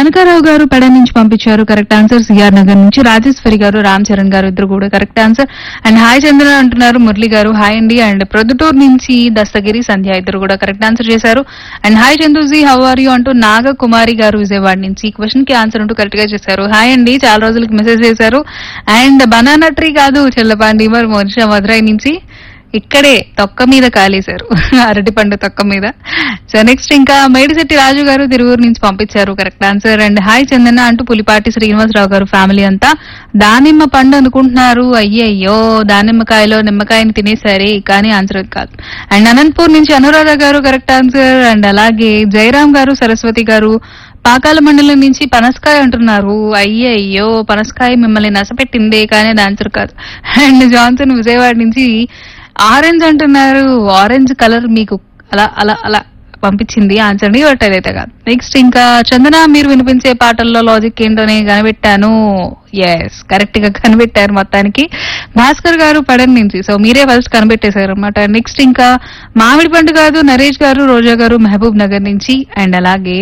కనకారావు గారు పెడ నుంచి పంపించారు కరెక్ట్ ఆన్సర్ సిఆర్ నగర్ నుంచి రాజేశ్వరి గారు రామ్ చరణ్ గారు ఇద్దరు కూడా correct answer and hi Chandra అంటున్నారు మురళి గారు హాయ్ అండి అండ్ ప్రొద్దుటూరు నుంచి దస్తగిరి సంధ్య ఇద్దరు కూడా కరెక్ట్ ఆన్సర్ చేశారు and hi Chanduji how are you అంటూ నాగ కుమారి గారు విజయవాడ నుంచి ఈ క్వశ్చన్ కి ఆన్సర్ అంటూ కరెక్ట్ గా చేశారు హాయ్ అండి చాలా రోజులకి మెసేజ్ చేశారు అండ్ బనానా ట్రీ కాదు చెల్లపాండి మరి మోనిషా మధురై నుంచి ఇక్కడే తొక్క మీద కాలేశారు అరటి పండు తొక్క మీద సో నెక్స్ట్ ఇంకా మేడిశెట్టి రాజు గారు తిరువురు నుంచి పంపించారు correct answer and hi Chandana అంటూ పులిపాటి శ్రీనివాసరావు గారు ఫ్యామిలీ అంతా దానిమ్మ పండు అనుకుంటున్నారు అయ్యయ్యో దానిమ్మకాయలో నిమ్మకాయని తినేసరి కానీ ఆన్సర్ కాదు అండ్ అనంతపూర్ నుంచి అనురాధ గారు కరెక్ట్ ఆన్సర్ అండ్ అలాగే జయరాం గారు సరస్వతి గారు పాకాల మండలం నుంచి పనసకాయ అంటున్నారు అయ్యయ్యో పనసకాయ మిమ్మల్ని నసపెట్టిందే కానీ అది ఆన్సర్ కాదు అండ్ జాన్సన్ విజయవాడ నుంచి ఆరెంజ్ అంటున్నారు ఆరెంజ్ కలర్ మీకు అలా అలా అలా పంపించింది ఆన్సర్ ని బట్ అదైతే కాదు నెక్స్ట్ ఇంకా చందన మీరు వినిపించే పాటల్లో లాజిక్ ఏంటోనే కనిపెట్టాను ఎస్ కరెక్ట్ గా కనిపెట్టారు మొత్తానికి భాస్కర్ గారు పడన్ నుంచి సో మీరే ఫస్ట్ కనిపెట్టేశారు అనమాట నెక్స్ట్ ఇంకా మామిడి పండు కాదు నరేష్ గారు రోజా గారు మహబూబ్ నగర్ నుంచి అండ్ అలాగే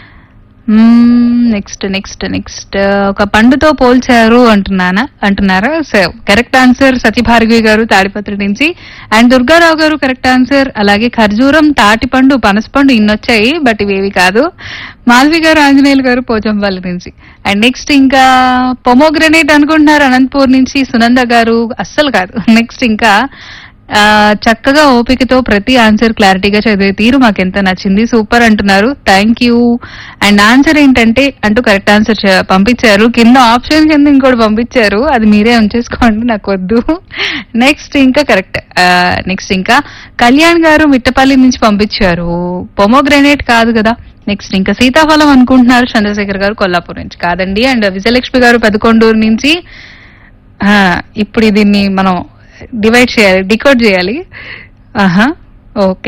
నెక్స్ట్ నెక్స్ట్ నెక్స్ట్ ఒక పండుతో పోల్చారు అంటున్నానా అంటున్నారా సో కరెక్ట్ ఆన్సర్ సత్యభార్గవి గారు తాడిపత్రి నుంచి అండ్ దుర్గారావు గారు కరెక్ట్ ఆన్సర్ అలాగే ఖర్జూరం తాటిపండు పనసపండు ఇన్నొచ్చాయి బట్ ఇవేవి కాదు మాధవి గారు ఆంజనేయులు గారు పోచంపల్లి నుంచి అండ్ నెక్స్ట్ ఇంకా పొమోగ్రనేట్ అనుకుంటున్నారు అనంతపూర్ నుంచి సునంద గారు అస్సలు కాదు నెక్స్ట్ ఇంకా ఆ, చక్కగా ఓపికతో ప్రతి ఆన్సర్ క్లారిటీగా చదివే తీరు మాకు ఎంత నచ్చింది సూపర్ అంటున్నారు థ్యాంక్ యూ అండ్ ఆన్సర్ ఏంటంటే అంటూ కరెక్ట్ ఆన్సర్ చ- పంపించారు కింద ఆప్షన్ కింద ఇంకోటి పంపించారు అది మీరే ఉంచేసుకోండి నాకు వద్దు నెక్స్ట్ ఇంకా కరెక్ట్ నెక్స్ట్ ఇంకా కళ్యాణ్ గారు మిట్టపల్లి నుంచి పంపించారు పొమోగ్రెనేట్ కాదు కదా నెక్స్ట్ ఇంకా సీతాఫలం అనుకుంటున్నారు చంద్రశేఖర్ గారు కొల్లాపూర్ నుంచి కాదండి అండ్ విజయలక్ష్మి గారు పెదకొండూరు నుంచి ఆ, ఇప్పుడు దీన్ని మనం డివైడ్ చేయాలి డికోడ్ చేయాలి ఆహా ఓకే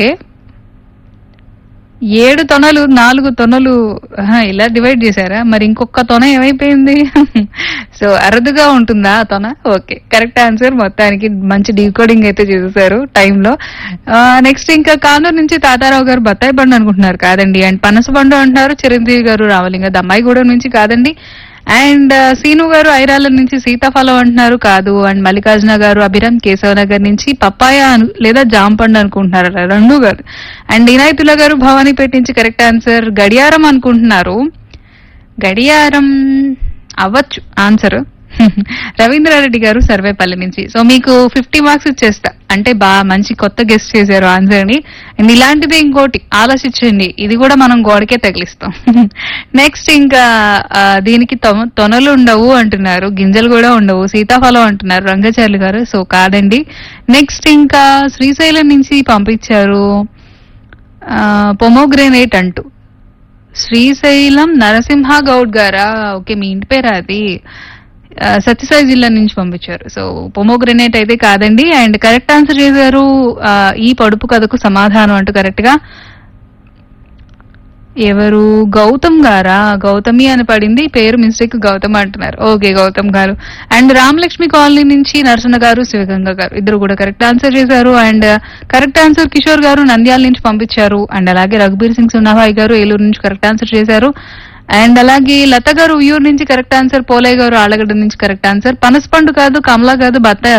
ఏడు తొనలు నాలుగు తొనలు ఆహా, ఇలా డివైడ్ చేశారా మరి ఇంకొక తొన ఏమైపోయింది సో అరుదుగా ఉంటుందా ఆ తొన ఓకే కరెక్ట్ ఆన్సర్ మొత్తానికి మంచి డీకోడింగ్ అయితే చేసేసారు టైంలో నెక్స్ట్ ఇంకా కానూరు నుంచి తాతారావు గారు బత్తాయి బండు అనుకుంటున్నారు కాదండి అండ్ పనస బండు అంటున్నారు చిరంజీవి గారు రావలింగ దమ్మాయిగూడెం నుంచి కాదండి అండ్ సీను గారు ఐరాల నుంచి సీతాఫలం అంటున్నారు కాదు అండ్ మల్లికార్జున గారు అభిరామ్ కేశవ నగర్ నుంచి పప్పాయ అను- లేదా జాంపండు అనుకుంటున్నారు రెండు కాదు అండ్ ఇనాయతుల గారు భవానీపేట నుంచి కరెక్ట్ ఆన్సర్ గడియారం అనుకుంటున్నారు గడియారం అవ్వచ్చు ఆన్సర్ రవీంద్రారెడ్డి గారు సర్వేపల్లి నుంచి సో మీకు ఫిఫ్టీ మార్క్స్ ఇచ్చేస్తా అంటే బాగా మంచి కొత్త గెస్ట్ చేశారు ఆన్సర్ ని అండ్ ఇలాంటిదే ఇంకోటి ఆలోచించండి ఇది కూడా మనం గోడకే తగిలిస్తాం నెక్స్ట్ ఇంకా ఆ, దీనికి తొమ- తొనలు ఉండవు అంటున్నారు గింజలు కూడా ఉండవు సీతాఫలం అంటున్నారు రంగచార్లు గారు సో కాదండి నెక్స్ట్ ఇంకా శ్రీశైలం నుంచి పంపించారు పొమోగ్రెనేట్ అంటూ శ్రీశైలం నరసింహ గౌడ్ గారా ఓకే మీ ఇంటి పేరా అది ఆ, సత్యసాయి జిల్లా నుంచి పంపించారు సో పొమోగ్రెనేట్ అయితే కాదండి అండ్ కరెక్ట్ ఆన్సర్ చేశారు ఆ, ఈ పొడుపు కథకు సమాధానం అంటూ కరెక్ట్ గా ఎవరు గౌతమ్ గారా గౌతమి అని పడింది పేరు మిస్టేక్ గౌతమ్ అంటున్నారు ఓకే గౌతమ్ గారు అండ్ రామలక్ష్మి కాలనీ నుంచి నరసన్న గారు శివగంగ గారు ఇద్దరు కూడా కరెక్ట్ ఆన్సర్ చేశారు అండ్ కరెక్ట్ ఆన్సర్ కిషోర్ గారు నంద్యాల నుంచి పంపించారు అండ్ అలాగే రఘుబీర్ సింగ్ సున్నాభాయ్ గారు ఏలూరు నుంచి కరెక్ట్ ఆన్సర్ చేశారు అండ్ అలాగే లత గారు ఉయ్యూరు నుంచి కరెక్ట్ ఆన్సర్ పోలయ్య గారు ఆలగడ్డ నుంచి కరెక్ట్ ఆన్సర్ పనసపండు కాదు కమలా కాదు బత్తాయి